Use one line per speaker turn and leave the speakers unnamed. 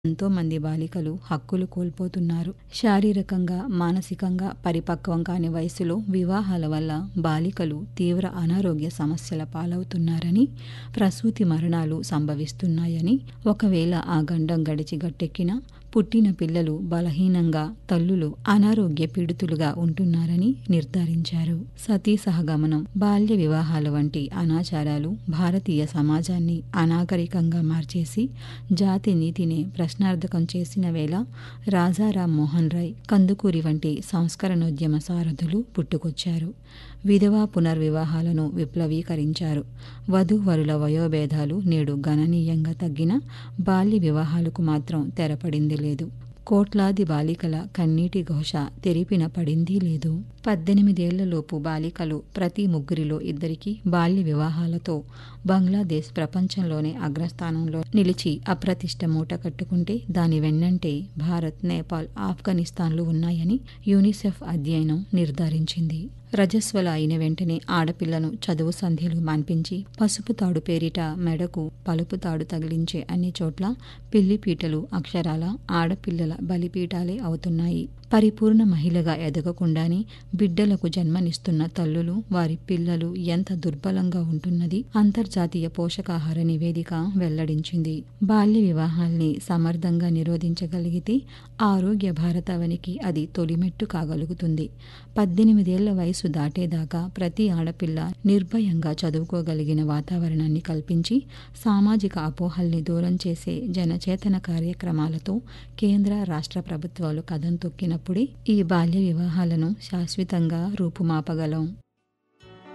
ఎంతో మంది బాలికలు హక్కులు కోల్పోతున్నారు శారీరకంగా మానసికంగా పరిపక్వం కాని వయసులో వివాహాల వల్ల బాలికలు తీవ్ర అనారోగ్య సమస్యల పాలవుతున్నారని ప్రసూతి మరణాలు సంభవిస్తున్నాయని ఒకవేళ ఆ గండం గడిచి గట్టెక్కినా పుట్టిన పిల్లలు బలహీనంగా తల్లులు అనారోగ్య పీడితులుగా ఉంటున్నారని నిర్ధారించారు సతీ సహగమనం బాల్య వివాహాల వంటి అనాచారాలు భారతీయ సమాజాన్ని అనాగరికంగా మార్చేసి జాతి నీతిని ప్రశ్నార్థకం చేసిన వేళ రాజారాం మోహన్ రాయ్ కందుకూరి వంటి సంస్కరణోద్యమ సారథులు పుట్టుకొచ్చారు విధవా పునర్వివాహాలను విప్లవీకరించారు వధూవరుల వయోభేదాలు నేడు గణనీయంగా తగ్గిన బాల్య వివాహాలకు మాత్రం తెరపడింది లేదు కోట్లాది బాలికల కన్నీటి ఘోష తెరిపిన పడింది లేదు పద్దెనిమిదేళ్లలోపు బాలికలు ప్రతి ముగ్గురిలో ఇద్దరికి బాల్య వివాహాలతో బంగ్లాదేశ్ ప్రపంచంలోనే అగ్రస్థానంలో నిలిచి అప్రతిష్ట మూట కట్టుకుంటే దాని వెన్నంటే భారత్ నేపాల్ ఆఫ్ఘనిస్తాన్లు ఉన్నాయని యూనిసెఫ్ అధ్యయనం నిర్ధారించింది రజస్వల అయిన వెంటనే ఆడపిల్లను చదువు సంధ్యలు మాన్పించి పసుపు తాడు పేరిట మెడకు పలుపు తాడు తగిలించే అన్ని చోట్ల పిల్లిపీటలు అక్షరాల ఆడపిల్లల బలిపీఠాలే అవుతున్నాయి పరిపూర్ణ మహిళగా ఎదగకుండానే బిడ్డలకు జన్మనిస్తున్న తల్లులు వారి పిల్లలు ఎంత దుర్బలంగా ఉంటున్నది అంతర్జాతీయ పోషకాహార నివేదిక వెల్లడించింది బాల్య వివాహాల్ని సమర్థంగా నిరోధించగలిగితే ఆరోగ్య భారతావనికి అది తొలిమెట్టు కాగలుగుతుంది పద్దెనిమిదేళ్ల వయసు దాటేదాకా ప్రతి ఆడపిల్ల నిర్భయంగా చదువుకోగలిగిన వాతావరణాన్ని కల్పించి సామాజిక అపోహల్ని దూరం చేసే జనచేతన కార్యక్రమాలతో కేంద్ర రాష్ట్ర ప్రభుత్వాలు కథం తొక్కినప్పుడే ఈ బాల్య వివాహాలను శాశ్వతంగా రూపుమాపగలం